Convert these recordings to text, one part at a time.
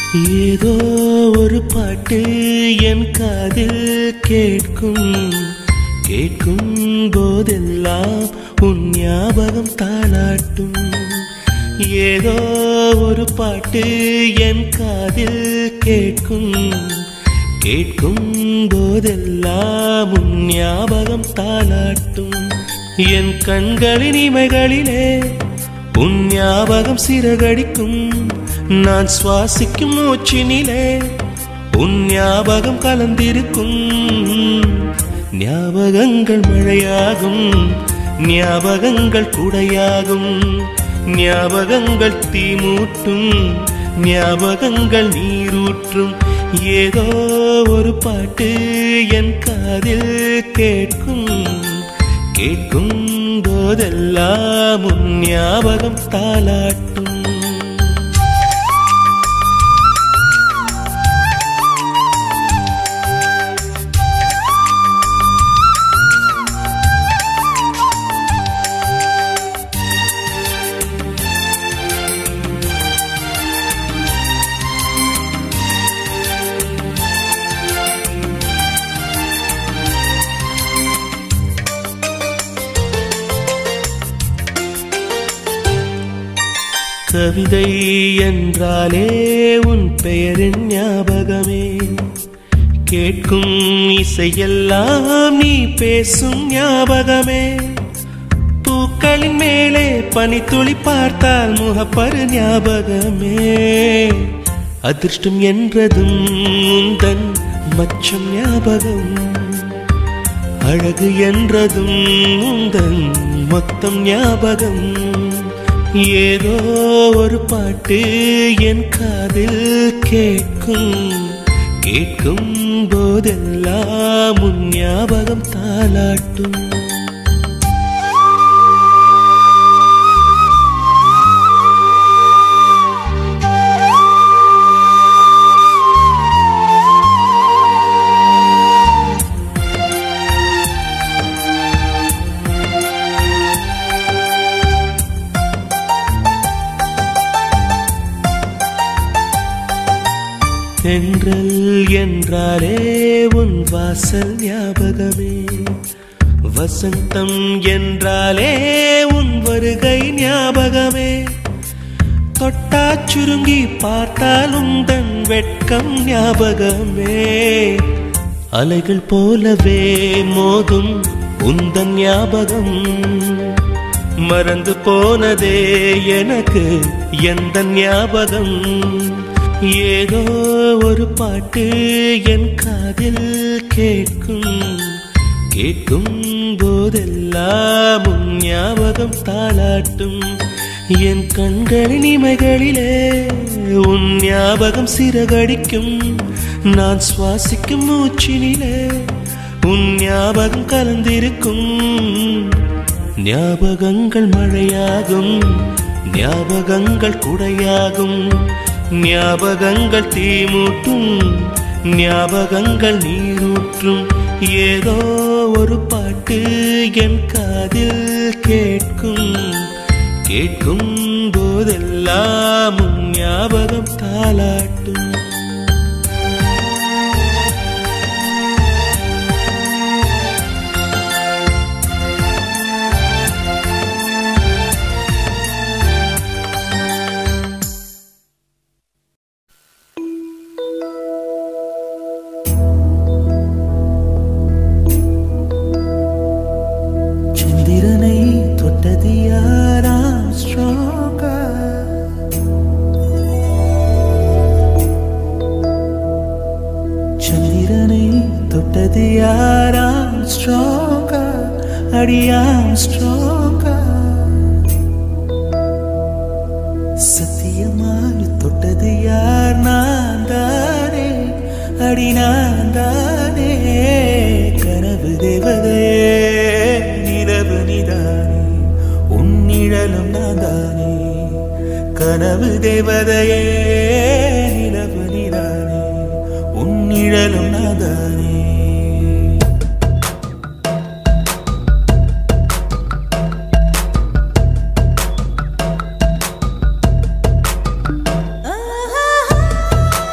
ஏதோ ஒரு பாட்டு என் காதில் கேட்கும் கேட்கும் போதெல்லாம் உன் ஞாபகம் தாளாட்டும் ஏதோ ஒரு பாட்டு என் காதில் கேட்கும் கேட்கும் போதெல்லாம் உன் ஞாபகம் தாளாட்டும் என் கண்களின் இமைகளிலே உன் ஞாபகம் சிறகடிக்கும் நான் சுவாசிக்கும் மூச்சினிலே உன் ஞாபகம் கலந்திருக்கும் ஞாபகங்கள் மழையாகும் ஞாபகங்கள் குடையாகும் ஞாபகங்கள் தீமூட்டும் ஞாபகங்கள் நீரூற்றும் ஏதோ ஒரு பாட்டு என் காதில் கேட்கும் கேட்கும் போதெல்லாம் உன் ஞாபகம் தாளாட்டும் கவிதை என்றாலே உன் பெயரின் ஞாபகமே கேட்கும் இசையெல்லாம் நீ பேசும் ஞாபகமே பூக்களின் மேலே பனித்துளி பார்த்தால் முகப்பரு ஞாபகமே அதிர்ஷ்டம் என்றதும் உந்தன் மச்சம் ஞாபகம் அழகு என்றதும் உந்தன் மொத்தம் ஞாபகம் ஏதோ ஒரு பாட்டு என் காதில் கேட்கும் கேட்கும் போதெல்லாம் உன் ஞாபகம் தாளாட்டும் தென்றல் என்றாலே உன் வாசல் ஞாபகமே வசந்தம் என்றாலே உன் வருகை ஞாபகமே தொட்டா சுருங்கி பார்த்தால் உந்தன் வெட்கம் ஞாபகமே அலைகள் போலவே மோதும் உந்தன் ஞாபகம் மறந்து போனதே எனக்கு எந்த ஞாபகம் ஏதோ ஒரு பாட்டு என் காதில் கேட்கும் கேட்கும் போதெல்லாம் உன் ஞாபகம் தாளாட்டும் என் கண்களின் இமைகளிலே உன் ஞாபகம் சிறகடிக்கும் நான் சுவாசிக்கும் மூச்சினிலே உன் ஞாபகம் கலந்திருக்கும் ஞாபகங்கள் மழையாகும் ஞாபகங்கள் குடையாகும் ஞாபகங்கள் தீமூட்டும் ஞாபகங்கள் நீரூற்றும் ஏதோ ஒரு பாட்டு என் காதில் கேட்கும் கேட்கும் போதெல்லாம் உன் ஞாபகம் தாளாட்டும் சந்திரனை தொட்டது யாராம் ஸ்ட்ராங்கா சந்திரனை தொட்டது யாராம் ஸ்ட்ராங்கா அடியாம் ஸ்ட்ராங்கா சத்தியமாய் தொட்டது யார் நான் தானே அடி நான் தானே கனவு தேவதையே நிலவு நிதானே உன்னிழலும் நான் தானே கனவு தேவதையே நிலவு நிதானே உன்னிழலும் நான் தானே ஆஹா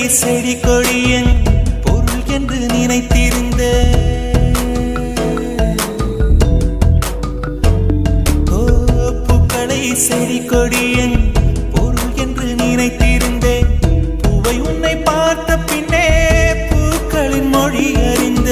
செடி கொடியன் பொருள் என்று நினைத்திருந்த ஓ, பூக்களை செடி கொடியன் பொருள் என்று நினைத்திருந்தேன் பூவை உன்னை பார்த்த பின்னே பூக்களின் மொழி அறிந்த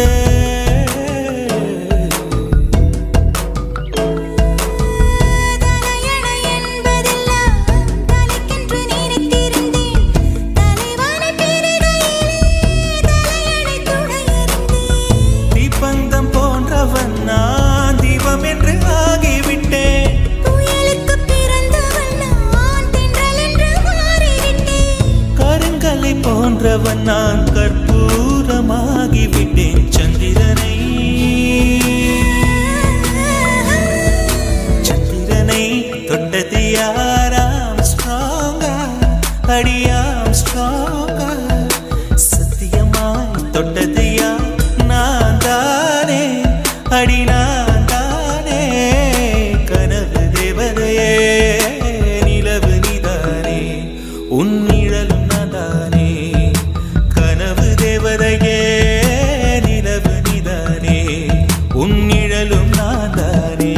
தலையணை என்பதெல்லாம் தலைக்கென்று நினைத்திருந்தேன் தலைவானை பெரிதையிலே தலையணை துணையிருந்தேன் தீப்பந்தம் போன்றவன் நான் தீபம் என்று ஆகிவிட்டேன் புயலுக்கு பிறந்தவன் நான் தென்றல் என்று மாறிவிட்டேன் கருங்கலை போன்றவன் நான் கற்பூரமாகிவிட்டேன் சந்திரனை சந்திரனை தொட்டது யாராம் ஸ்ட்ராங்கா அடியாம் ஸ்ட்ராங்கா சத்தியமாய் தொட்டது யார் நான் தானே அடி நான் தானே கனவு தேவதையே நிலவு நீதானே உன் நிழலும் நான் தானே கனவு தேவதையே நிலவு நீதானே உன் நிழலும் நான் தானே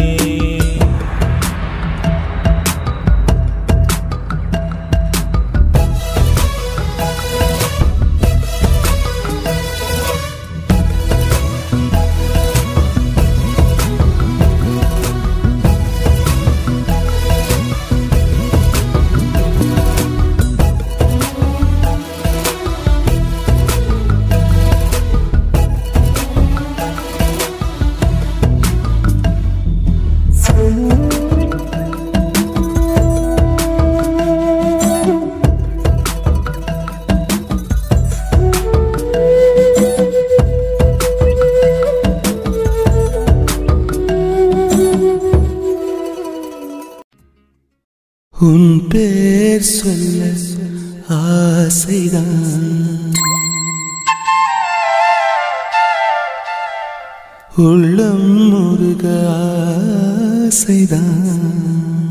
உன் பேர் சொல்ல ஆசைதான் உள்ளம் முருக ஆசைதான்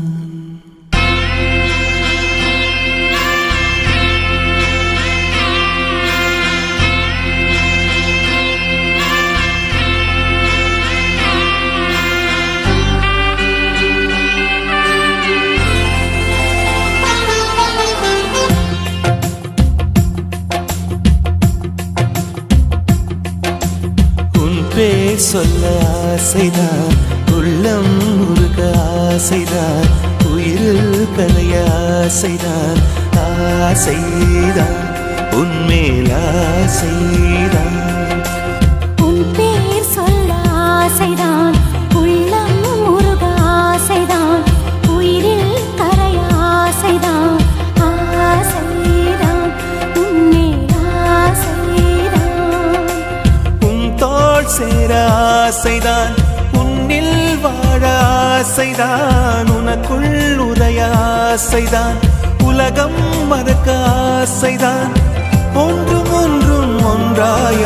உன் பேர் சொல்ல ஆசைதான் உள்ளம் முருக ஆசைதான் உயிரில் கலைய ஆசைதான் ஆசைதான் உன்மேல் ஆசைதான் உன் பேர் சொல்ல ஆசைதான் உள்ளம் முருக ஆசைதான் உயிரில் கரைய ஆசைதான் ஆசைதான் உன்மேல் ஆசைதான் உன் தோள் சேர ஆசைதான் உன்னில் வாழ ஆசைதான் உனக்குள் உதய ஆசைதான் உலகம் மறக்க ஆசைதான் ஒன்றும் ஒன்றும் ஒன்றாய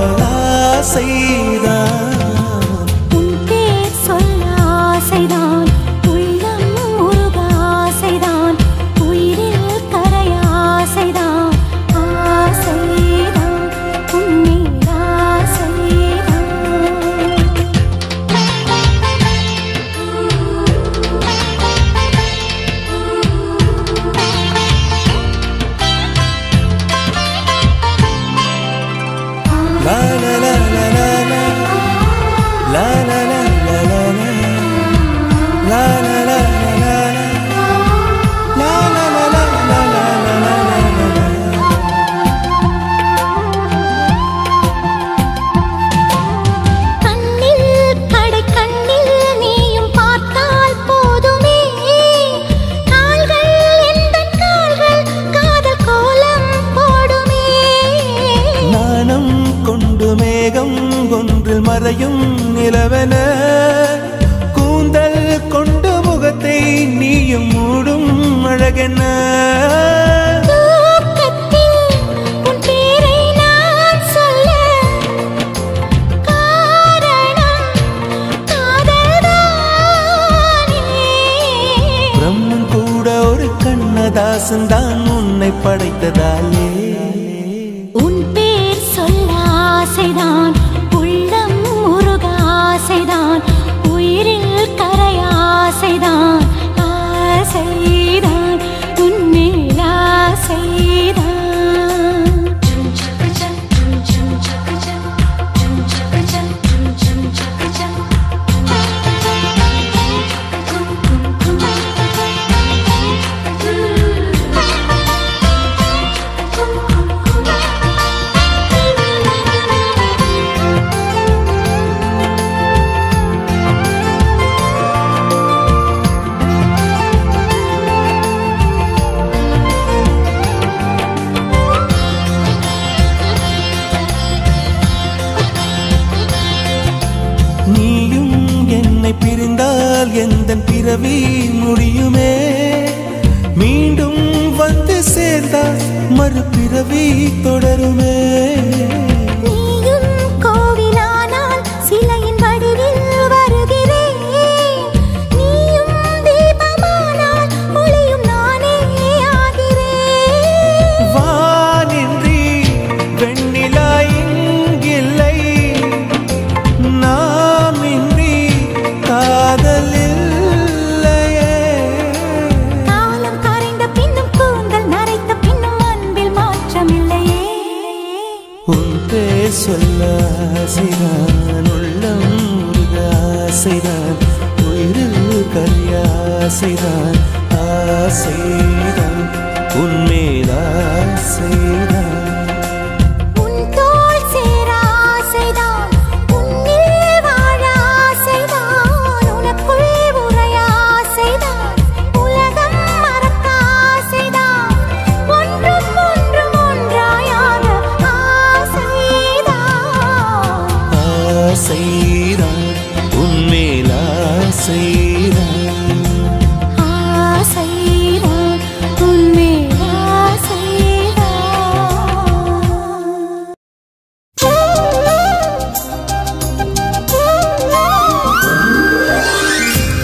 ஆசைதான் உன் பேர் சொல்ல ஆசைதான் உள்ளம் முருக ஆசைதான் உயிரில் கரைய ஆசைதான் ஆசைதான் உன்மேல் ஆசைதான் La la la la la la La la la la la la La la la la la la La la la la la la la la la கண்ணில் கடை கண்ணில் நீயும் பார்த்தால் போதுமே கால்கள் எந்தன் கால்கள் காதல் கோலம் போடுமே நாணம் கொண்டு மேகம் ஒன்றில் மறையும் நிலவென கூந்தல் கொண்டு முகத்தை நீயும் மூடும் அழகென்ன தூக்கத்தில் உன் பேரை நான் சொல்ல காரணம் காதல்தானே பிரம்மன் கூட ஒரு கண்ணதாசன் தான் உன்னை படைத்ததாலே ஆசைதான் உள்ளம் முருக ஆசைதான் உயிரில் கரை ஆசைதான் ஆசைதான் உன்மேல் ஆசைதான் நீயும் என்னை பிரிந்தால் எந்த பிறவி முடியுமே மீண்டும் வந்து சேர்ந்தால் மறுபிறவி தொடருமே நீயும் கோவிலானால் சிலையின் வடிவில் வருகிறேன் நீயும் தீபமானால் ஒளியும் நானே ஆகிறேன் வானின்றி வெண்ணிலா இங்கில்லை நாம் இன்றி காதல் இல்லையே காலம் கரைந்த பின்னும் கூந்தல் நரைத்த பின்னும் அன்பில் மாற்றமில்லையே உன் பேர் சொல்ல ஆசைதான் உள்ளம் முருக ஆசைதான் உயிரில் கரிய ஆசைதான் ஆசைதான் உன்மேல் ஆசைதான் உன் தோள் சேர ஆசைதான் உன்னில் வாழ ஆசைதான் உனக்குள் உறைய ஆசைதான் உலகம் மறக்க ஆசைதான் ஒன்றும் ஒன்றும் ஒன்றாயாக ஆசைதான் ஆசைதான் உன்மேல் ஆசைதான் ஆசைதான் உன்மேல் ஆசைதான்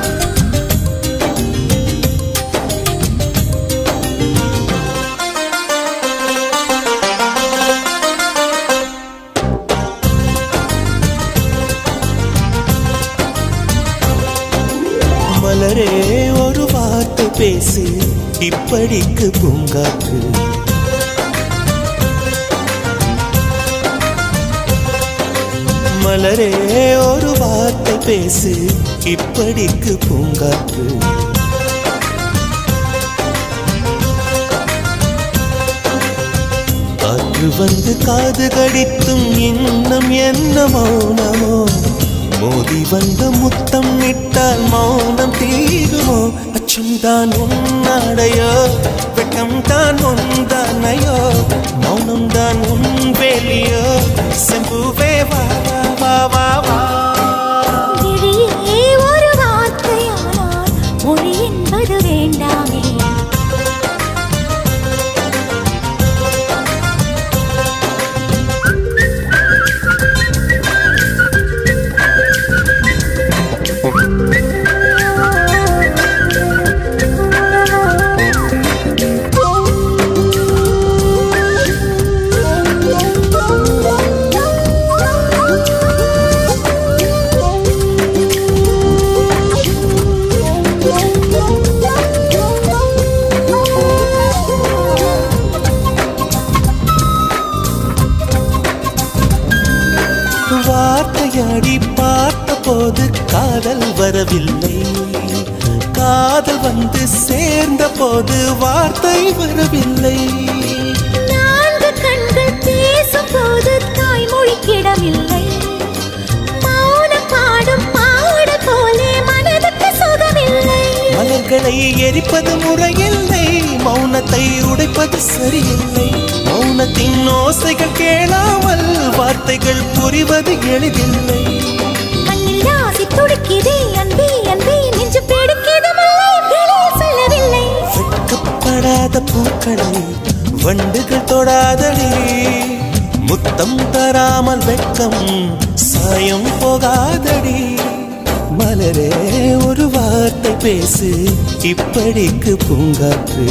மலரே ஒரு வார்த்தை பேசு இப்படிக்கு பூங்காற்று மலரே ஒரு வார்த்தை பேசு இப்படிக்கு பூங்காற்று காற்று வந்து காது கடித்தும் இன்னும் என்ன மௌனமோ மோதி வந்த முத்தம் நிட்டால் மௌனம் தீருமோ அச்சம் தான் உன்னாடையோ வெட்கம் தான் உந்தானையோ மௌனம் தான் உன் வேலியோ செம்புவே வா வா வா வா விழியே ஒரு வார்த்தையானால் மொழி என்பது வேண்டாமே வார்த்தையாடி பார்த்த போது காதல் வரவில்லை காதல் வந்து சேர்ந்த போது வார்த்தை வரவில்லை நான்கு கண்கள் பேசும்போது தாய்மொழிக்கிடமில்லை மௌனம் பாடும் பாட போலே மனதுக்கு சுகமில்லை மலர்களை எரிப்பது முறையில்லை மௌனத்தை உடைப்பது சரியில்லை மௌனத்தின் ஓசைகள் கேளாமல் வார்த்தைகள் புரிவது எளிதில்லை கண்ணில் ஆசை துடிக்குதே அன்பே அன்பே நெஞ்சு பிடிக்குது மல்லை வெளியே சொல்லவில்லை வெட்கப்படாத பூக்களை வண்டுகள் தொடாதடி முத்தம் தராமல் வெட்கம் சாயம் போகாதடி மலரே ஒரு வார்த்தை பேசு இப்படிக்கு பூங்காற்று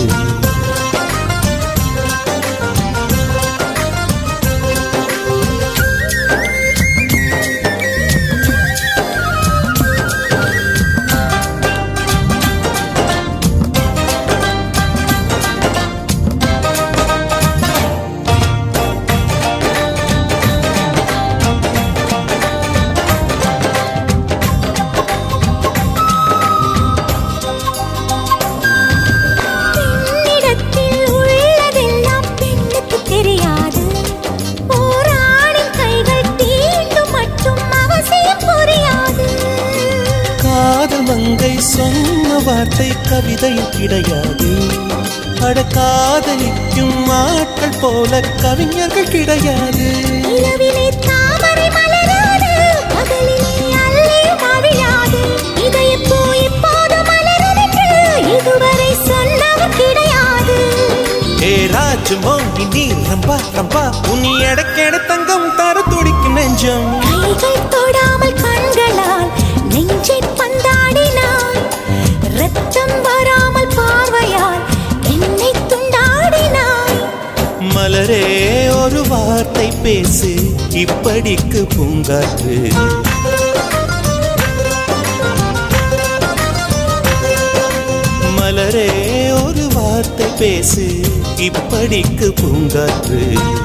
வார்த்தை கவிதையும் கிடையாது அட காதலிக்கும் ஆட்கள் போல கவிஞர்கள் கிடையாது நிலவிலே தாமரை மலராது பகலிலே அல்லே மவிழாது இதயப்பூ இப்போது மலரென்று இதுவரை சொன்னவர் கிடையாது ஏ ராஜுமோ நீ ரம்பா ரம்பா உனி எடக்கெட தங்கம் தர துடிக்கும் நெஞ்சம் கைகள் தொடாமல் கண்களால் நெஞ்சை பந்தாடினாய் ரத்தம் வராமல் பார்வையால் என்னை துண்டாடினாய் மலரே ஒரு வார்த்தை பேசு இப்படிக்கு பூங்காற்று மலரே ஒரு வார்த்தை பேசு இப்படிக்கு பூங்காற்று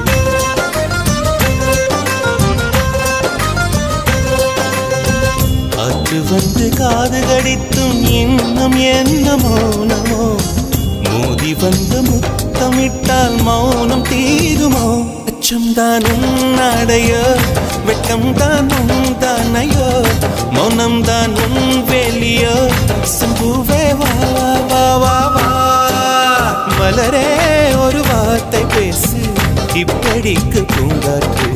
காற்று வந்து காது கடித்தும் இன்னும் என்ன மௌனமோ மோதி வந்து முத்தமிட்டால் மௌனம் தீருமோ அச்சம் தான் உன்னடையோ வெட்கம் தான் உன் தானையோ மௌனம் தான் உன் வெளியோ சம்புவே வா வா வா வா வா மலரே ஒரு வார்த்தை பேசு இப்படிக்கு பூங்காற்று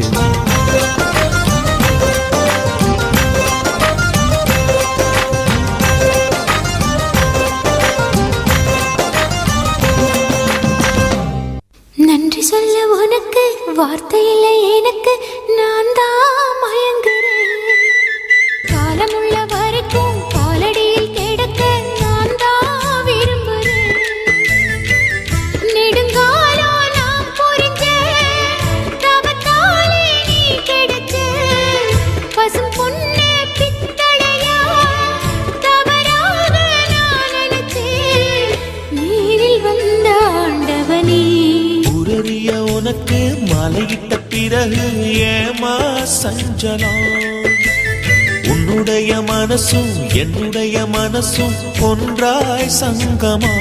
நன்றி சொல்ல உனக்கு வார்த்தை இல்லை எனக்கு நான் தான் மயங்குறேன் காலமுள்ள வரைக்கும் காலடியில் கிடக்க நான் தான் விரும்புறேன் நெடுங்காலம் நான் புரிஞ்ச தவத்தாலே நீ கிடைச்ச பசும் பொண்ணு பித்தளையா தவறாக நான் நினைச்சேன் நீரில் வந்த ஆண்டவனே உரறிய உனக்கு மலையிட்ட பிறகு ஏமா சஞ்சலம் உன்னுடைய மனசும் என்னுடைய மனசும் ஒன்றாய் சங்கமா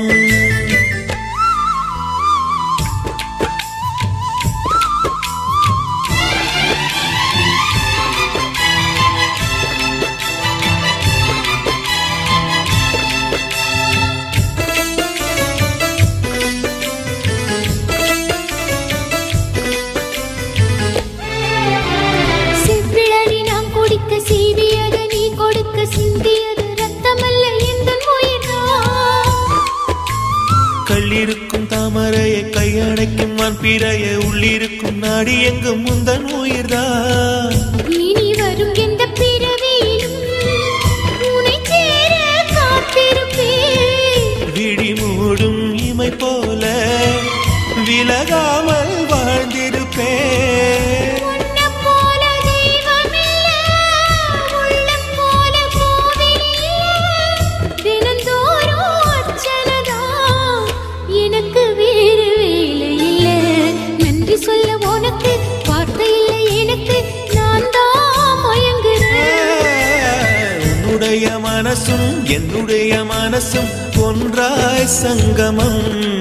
செவ்விழலி நாம் குடிக்க சீவியது நீ கொடுக்க சிந்தியது ரத்தமல்ல எந்த உயிர்தான் கள்ளிருக்கும் தாமரையை கையடைக்கும் வான்பிறையை உள்ளிருக்கும் நாடி எங்கும் முந்தன் உயிர்தான் இனி வரும் எந்த பிறவியிலும் உனை சேர காத்திருப்பேன் விழி மூடும் இமை போல விலகாமல் வாழ்ந்திருப்பேன் உன்னைப் போல தெய்வமில்ல, உள்ளம் போல கோவிலில்ல. தினந்தோறும் அர்ச்சனைதான், எனக்கு வேறு வேலை இல்ல. நன்றி சொல்ல உனக்கு வார்த்தை இல்லை எனக்கு நான் தான் மயங்குறேன் உன்னுடைய மனசும் என்னுடைய மனசும் ஒன்றாய் சங்கமம்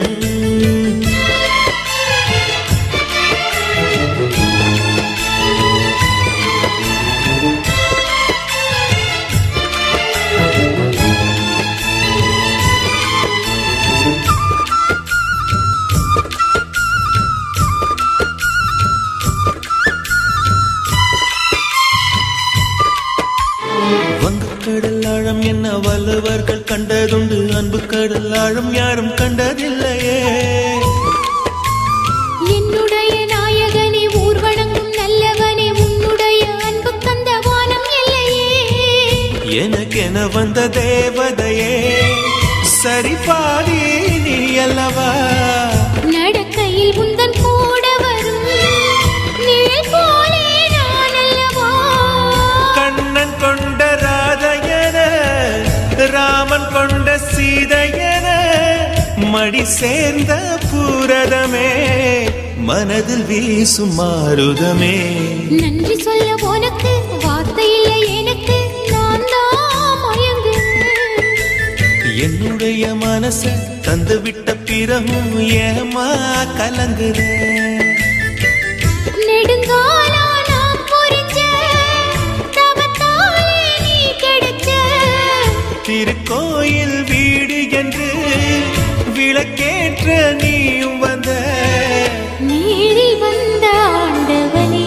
வங்கக்கடல் ஆழம் என்ன வல்லவர்கள் கண்டதுண்டு அன்பு கடல் ஆழம் யாரும் கண்டதில்லையே என்னுடைய நாயகனே ஊர்வணங்கும் நல்லவனே உன்னுடைய அன்பு கந்த வானம் எல்லையே எனக்கென வந்த தேவதையே சரி பாதி நீ அல்லவா நடக்கையில் உந்தன் கூட வரும் நிழல் போலே நான் அல்லவா கண்ணன் கொண்ட ராதையன ராமன் கொண்ட சீதையன மடி சேர்ந்த பூரதமே மனதில் வீசும் மாருதமே நன்றி சொல்ல உனக்கு வார்த்தை இல்லை எனக்கு நான் தான் மயங்குறேன் என்னுடைய மனச தந்து விட்ட பிறகும் ஏமா கலங்குற நெடுங்காலம் நான் புரிஞ்ச தவத்தாலே நீ கிடைச்ச திருக்கோயில் வீடு என்று விளக்கேற்ற நீயும் வந்த நீழி வந்த ஆண்டவனே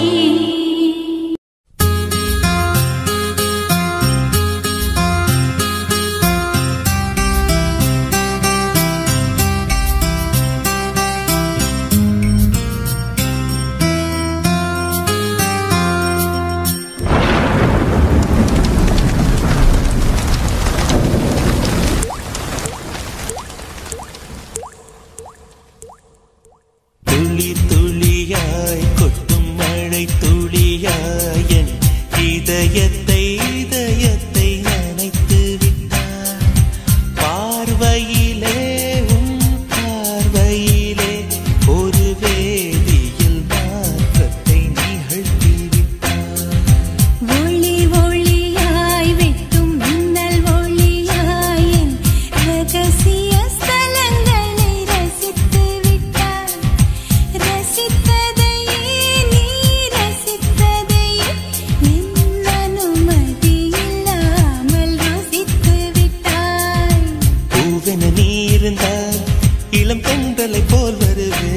துளி துளியாய் கொட்டும் மழை துளியாய் என் இதயத்தை இதயத்தை நனைத்து விட்டாய் பார்வையிலே உன் பார்வையிலே ஒரு வேதியில் மாற்றத்தை நிகழ்த்தி விட்டாய் ஒளி ஒளியாய் வெட்டும் மின்னல் ஒளியாய் என் ரகசிய ஸ்தலங்களை ரசித்து விட்டாய் ரசித்ததையே நீ ரசித்ததையே என் அனுமதி இல்லாமல் ருசித்து விட்டாய் பூவென நீ இருந்தால் இளம் பெண்களை போல்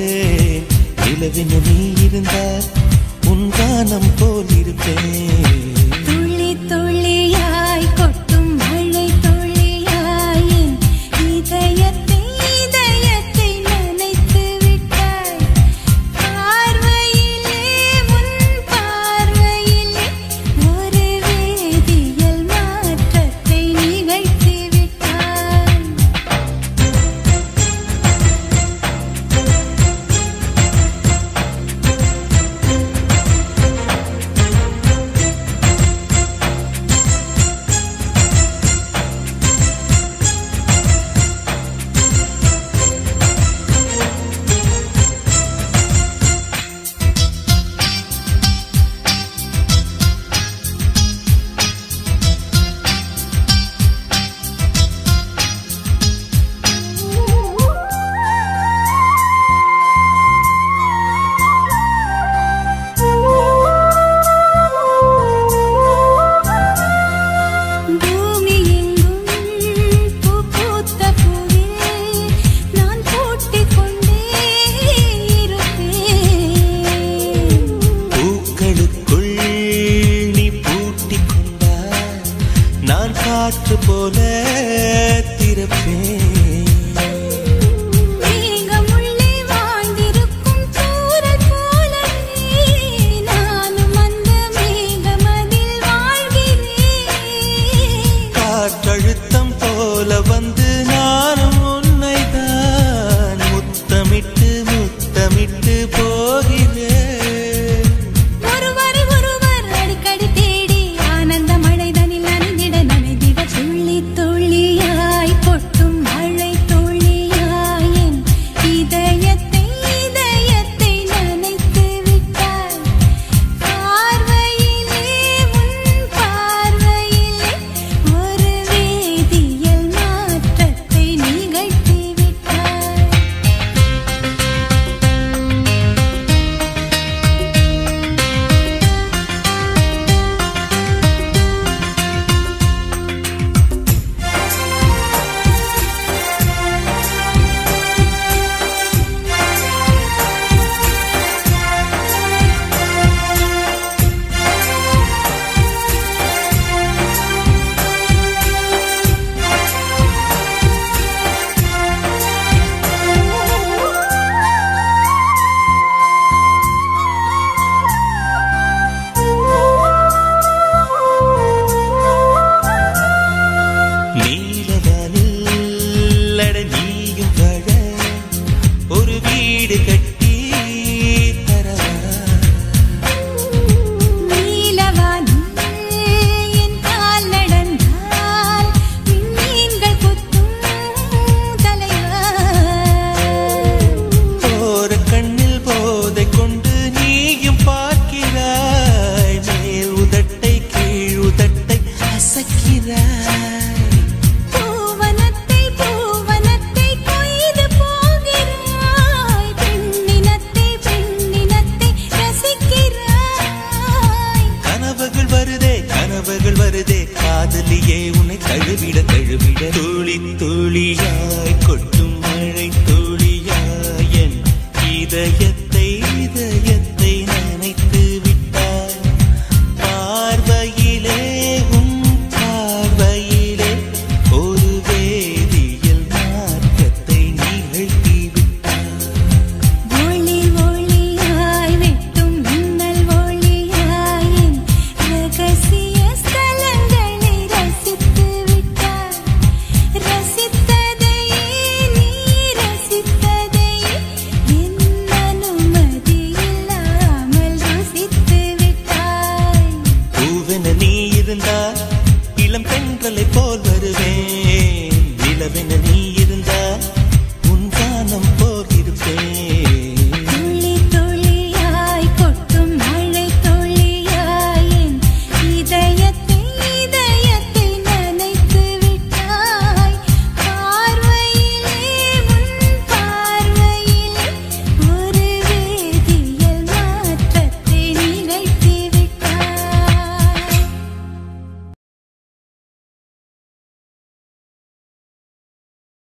வருவேன் நிலவென நீ இருந்தால் உன் கானம் போல் இருப்பேன்